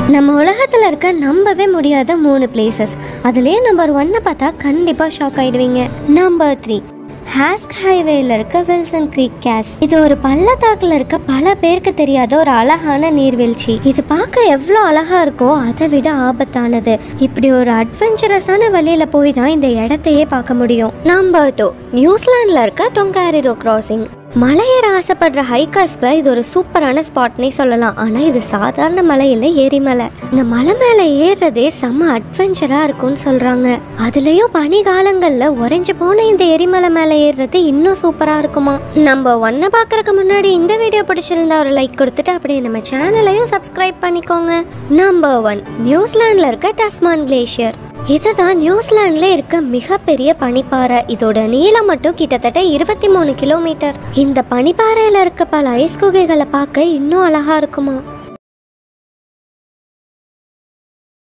நம்ம உலகத்தில் இருக்க நம்பவே முடியாத மூணு பிளேசஸ் அதுலேயே நம்பர் ஒன்னை பார்த்தா கண்டிப்பாக ஷாக் ஆயிடுவீங்க நம்பர் த்ரீ ஹாஸ்க் ஹைவேல இருக்க வில்சன் க்ரீக் கேஸ் இது ஒரு பள்ளத்தாக்குல இருக்க பல பேருக்கு தெரியாத ஒரு அழகான நீர்வீழ்ச்சி இது பார்க்க எவ்வளோ அழகா இருக்கோ அதை விட ஆபத்தானது இப்படி ஒரு அட்வென்ச்சரஸான வழியில போய் தான் இந்த இடத்தையே பார்க்க முடியும் நம்பர் டூ நியூசிலாண்டில் இருக்க டொங்காரிரோ கிராசிங் மலையேற ஆசைப்படுற ஹைக்கர்ஸ்க்கு இது ஒரு சூப்பரான ஸ்பாட்னே சொல்லலாம் ஆனால் இது சாதாரண மலை இல்லை ஏரிமலை இந்த மலை மேலே ஏறுறதே செம்ம அட்வென்ச்சராக இருக்கும்னு சொல்கிறாங்க அதுலேயும் பனி காலங்களில் உறைஞ்சு போன இந்த எரிமலை மேலே ஏறுறது இன்னும் சூப்பராக இருக்குமா நம்ம ஒன்றை பார்க்கறதுக்கு முன்னாடி இந்த வீடியோ பிடிச்சிருந்தா ஒரு லைக் கொடுத்துட்டு அப்படியே நம்ம சேனலையும் சப்ஸ்கிரைப் பண்ணிக்கோங்க நம்பர் ஒன் நியூசிலாண்டில் இருக்க டஸ்மான் கிளேஷியர் இதுதான் நியூசிலாண்ட்ல இருக்க மிகப்பெரிய பனிப்பாறை இதோட நீளம் மட்டும் கிட்டத்தட்ட இருபத்தி மூணு கிலோமீட்டர் இந்த பனிப்பாறையில இருக்க பல ஐஸ் குகைகளை பார்க்க இன்னும் அழகா இருக்குமா